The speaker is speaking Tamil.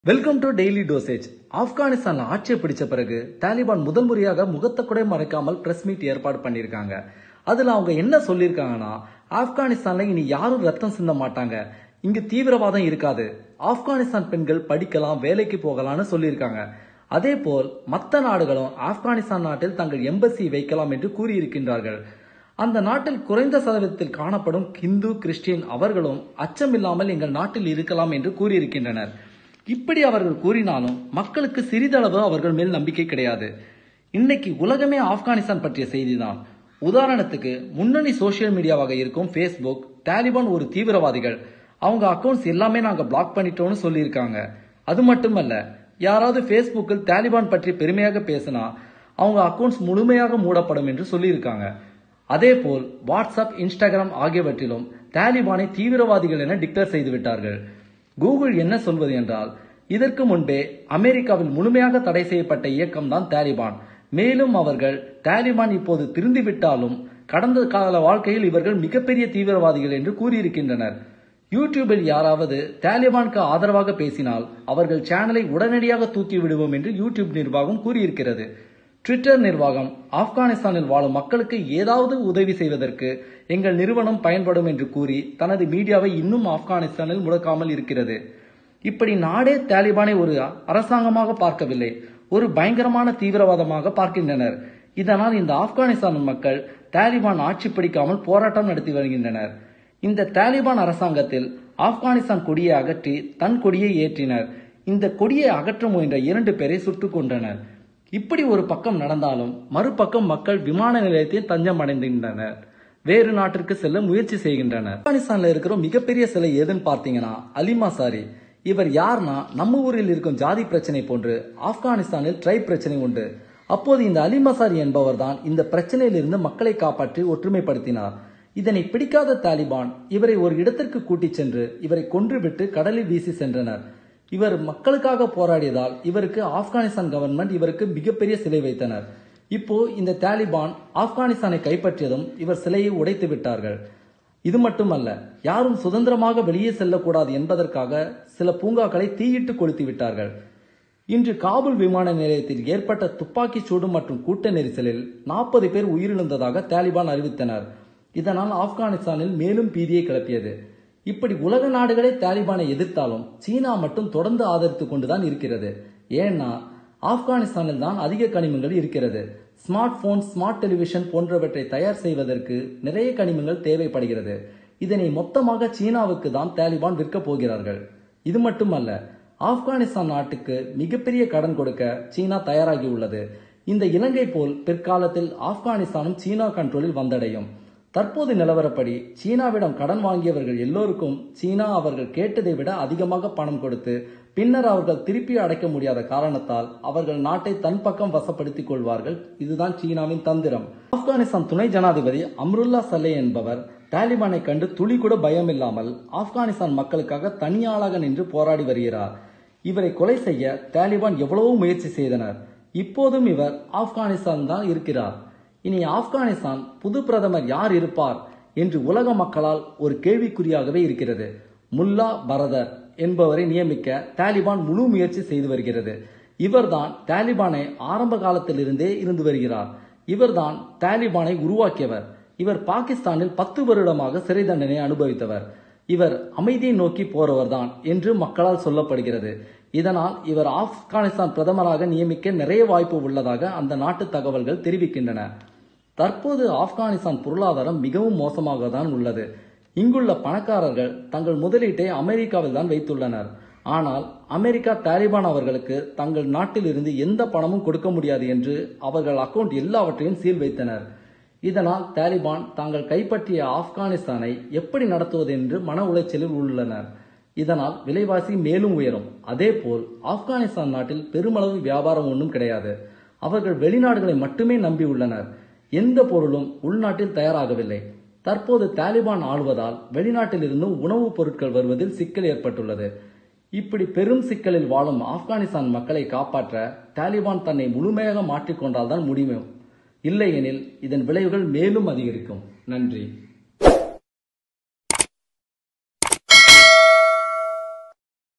வெல்கம் டு டெய்லி டோசேஜ் ஆப்கானிஸ்தான்ல ஆட்சியை பிடிச்ச பிறகு தாலிபான் முதல் முறையாக முகத்தை கூட மறைக்காமல் பிரஸ் மீட் ஏற்பாடு பண்ணிருக்காங்க அதுல அவங்க என்ன சொல்லிருக்காங்கன்னா ஆப்கானிஸ்தான்ல இனி யாரும் ரத்தம் சிந்த மாட்டாங்க இங்கு தீவிரவாதம் இருக்காது ஆப்கானிஸ்தான் பெண்கள் படிக்கலாம் வேலைக்கு போகலாம்னு சொல்லியிருக்காங்க அதே போல் மற்ற நாடுகளும் ஆப்கானிஸ்தான் நாட்டில் தங்கள் எம்பசி வைக்கலாம் என்று கூறியிருக்கின்றார்கள் அந்த நாட்டில் குறைந்த சதவீதத்தில் காணப்படும் ஹிந்து கிறிஸ்டியன் அவர்களும் அச்சமில்லாமல் எங்கள் நாட்டில் இருக்கலாம் என்று கூறியிருக்கின்றனர் இப்படி அவர்கள் கூறினாலும் மக்களுக்கு சிறிதளவு அவர்கள் மேல் நம்பிக்கை கிடையாது இன்னைக்கு உலகமே ஆப்கானிஸ்தான் பற்றிய செய்திதான் உதாரணத்துக்கு முன்னணி சோசியல் மீடியாவாக இருக்கும் ஃபேஸ்புக் தாலிபான் ஒரு தீவிரவாதிகள் அவங்க அக்கவுண்ட்ஸ் எல்லாமே நாங்க பிளாக் பண்ணிட்டோம்னு சொல்லியிருக்காங்க அது மட்டுமல்ல யாராவது ஃபேஸ்புக்கில் தாலிபான் பற்றி பெருமையாக பேசினா அவங்க அக்கவுண்ட்ஸ் முழுமையாக மூடப்படும் என்று சொல்லியிருக்காங்க அதே போல் வாட்ஸ்அப் இன்ஸ்டாகிராம் ஆகியவற்றிலும் தாலிபானை தீவிரவாதிகள் என டிக்ளேர் செய்து விட்டார்கள் கூகுள் என்ன சொல்வது என்றால் இதற்கு முன்பே அமெரிக்காவில் முழுமையாக தடை செய்யப்பட்ட இயக்கம் தான் தாலிபான் மேலும் அவர்கள் தாலிபான் இப்போது திருந்திவிட்டாலும் கடந்த கால வாழ்க்கையில் இவர்கள் மிகப்பெரிய தீவிரவாதிகள் என்று கூறியிருக்கின்றனர் யூடியூபில் யாராவது தாலிபானுக்கு ஆதரவாக பேசினால் அவர்கள் சேனலை உடனடியாக தூக்கி விடுவோம் என்று யூடியூப் நிர்வாகம் கூறியிருக்கிறது ட்விட்டர் நிர்வாகம் ஆப்கானிஸ்தானில் வாழும் மக்களுக்கு ஏதாவது உதவி செய்வதற்கு எங்கள் நிறுவனம் பயன்படும் என்று கூறி தனது மீடியாவை இன்னும் ஆப்கானிஸ்தானில் முடக்காமல் இருக்கிறது இப்படி நாடே தாலிபானை ஒரு அரசாங்கமாக பார்க்கவில்லை ஒரு பயங்கரமான தீவிரவாதமாக பார்க்கின்றனர் இதனால் இந்த ஆப்கானிஸ்தான் மக்கள் தாலிபான் ஆட்சி பிடிக்காமல் போராட்டம் நடத்தி வருகின்றனர் இந்த தாலிபான் அரசாங்கத்தில் ஆப்கானிஸ்தான் கொடியை அகற்றி தன் கொடியை ஏற்றினர் இந்த கொடியை அகற்ற முயன்ற இரண்டு பேரை சுட்டுக் கொன்றனர் இப்படி ஒரு பக்கம் நடந்தாலும் மறுபக்கம் மக்கள் விமான நிலையத்தில் தஞ்சம் அடைந்திருந்தனர் வேறு நாட்டிற்கு செல்ல முயற்சி செய்கின்றனர் ஆப்கானிஸ்தான்ல இருக்கிற மிகப்பெரிய சிலை எதுன்னு பார்த்தீங்கன்னா அலிமா சாரி இவர் யார்னா நம்ம ஊரில் இருக்கும் ஜாதி பிரச்சனை போன்று ஆப்கானிஸ்தானில் ட்ரைப் பிரச்சனை உண்டு அப்போது இந்த அலிமசாரி என்பவர் தான் இந்த பிரச்சனையிலிருந்து மக்களை காப்பாற்றி ஒற்றுமைப்படுத்தினார் இதனை பிடிக்காத தாலிபான் இவரை ஒரு இடத்திற்கு கூட்டிச் சென்று இவரை கொன்றுவிட்டு கடலில் வீசி சென்றனர் இவர் மக்களுக்காக போராடியதால் இவருக்கு ஆப்கானிஸ்தான் கவர்மெண்ட் இவருக்கு மிகப்பெரிய சிலை வைத்தனர் இப்போ இந்த தாலிபான் ஆப்கானிஸ்தானை கைப்பற்றியதும் இவர் சிலையை உடைத்து விட்டார்கள் இது மட்டுமல்ல யாரும் சுதந்திரமாக வெளியே செல்லக்கூடாது என்பதற்காக சில பூங்காக்களை தீயிட்டு கொளுத்தி விட்டார்கள் இன்று காபூல் விமான நிலையத்தில் ஏற்பட்ட துப்பாக்கி சூடு மற்றும் கூட்ட நெரிசலில் நாற்பது பேர் உயிரிழந்ததாக தாலிபான் அறிவித்தனர் இதனால் ஆப்கானிஸ்தானில் மேலும் பீதியை கிளப்பியது இப்படி உலக நாடுகளே தாலிபானை எதிர்த்தாலும் சீனா மட்டும் தொடர்ந்து ஆதரித்துக் கொண்டுதான் இருக்கிறது ஏன்னா ஆப்கானிஸ்தானில் தான் அதிக கனிமங்கள் இருக்கிறது ஸ்மார்ட் போன் ஸ்மார்ட் டெலிவிஷன் போன்றவற்றை தயார் செய்வதற்கு நிறைய கனிமங்கள் தேவைப்படுகிறது இதனை மொத்தமாக சீனாவுக்கு தான் தாலிபான் விற்க போகிறார்கள் இது மட்டுமல்ல ஆப்கானிஸ்தான் நாட்டுக்கு மிகப்பெரிய கடன் கொடுக்க சீனா தயாராகி உள்ளது இந்த இலங்கை போல் பிற்காலத்தில் ஆப்கானிஸ்தானும் சீனா கண்ட்ரோலில் வந்தடையும் தற்போது நிலவரப்படி சீனாவிடம் கடன் வாங்கியவர்கள் எல்லோருக்கும் சீனா அவர்கள் கேட்டதை விட அதிகமாக பணம் கொடுத்து பின்னர் அவர்கள் திருப்பி அடைக்க முடியாத காரணத்தால் அவர்கள் நாட்டை தன் பக்கம் வசப்படுத்திக் கொள்வார்கள் இதுதான் சீனாவின் தந்திரம் ஆப்கானிஸ்தான் துணை ஜனாதிபதி அம்ருல்லா சலே என்பவர் தாலிபானை கண்டு துளி கூட பயம் இல்லாமல் ஆப்கானிஸ்தான் மக்களுக்காக தனியாளாக நின்று போராடி வருகிறார் இவரை கொலை செய்ய தாலிபான் எவ்வளவோ முயற்சி செய்தனர் இப்போதும் இவர் ஆப்கானிஸ்தான் தான் இருக்கிறார் இனி ஆப்கானிஸ்தான் புது பிரதமர் யார் இருப்பார் என்று உலக மக்களால் ஒரு கேள்விக்குறியாகவே இருக்கிறது முல்லா பரதர் என்பவரை நியமிக்க தாலிபான் முழு முயற்சி செய்து வருகிறது இவர்தான் தாலிபானை ஆரம்ப காலத்திலிருந்தே இருந்து வருகிறார் இவர்தான் தாலிபானை உருவாக்கியவர் இவர் பாகிஸ்தானில் பத்து வருடமாக சிறை தண்டனை அனுபவித்தவர் இவர் அமைதியை நோக்கி போறவர் தான் என்று மக்களால் சொல்லப்படுகிறது இதனால் இவர் ஆப்கானிஸ்தான் பிரதமராக நியமிக்க நிறைய வாய்ப்பு உள்ளதாக அந்த நாட்டு தகவல்கள் தெரிவிக்கின்றன தற்போது ஆப்கானிஸ்தான் பொருளாதாரம் மிகவும் மோசமாக தான் உள்ளது இங்குள்ள பணக்காரர்கள் தங்கள் முதலீட்டை அமெரிக்காவில் தான் வைத்துள்ளனர் ஆனால் அமெரிக்கா தாலிபான் அவர்களுக்கு தங்கள் நாட்டில் இருந்து எந்த பணமும் கொடுக்க முடியாது என்று அவர்கள் அக்கவுண்ட் எல்லாவற்றையும் சீல் வைத்தனர் இதனால் தாலிபான் தாங்கள் கைப்பற்றிய ஆப்கானிஸ்தானை எப்படி நடத்துவது என்று மன உளைச்சலில் உள்ளனர் இதனால் விலைவாசி மேலும் உயரும் அதேபோல் ஆப்கானிஸ்தான் நாட்டில் பெருமளவு வியாபாரம் ஒன்றும் கிடையாது அவர்கள் வெளிநாடுகளை மட்டுமே நம்பி உள்ளனர் எந்த பொருளும் உள்நாட்டில் தயாராகவில்லை தற்போது தாலிபான் ஆளுவதால் வெளிநாட்டில் இருந்தும் உணவுப் பொருட்கள் வருவதில் சிக்கல் ஏற்பட்டுள்ளது இப்படி பெரும் சிக்கலில் வாழும் ஆப்கானிஸ்தான் மக்களை காப்பாற்ற தாலிபான் தன்னை முழுமையாக மாற்றிக்கொண்டால்தான் முடியும் இல்லையெனில் இதன் விளைவுகள் மேலும் அதிகரிக்கும் நன்றி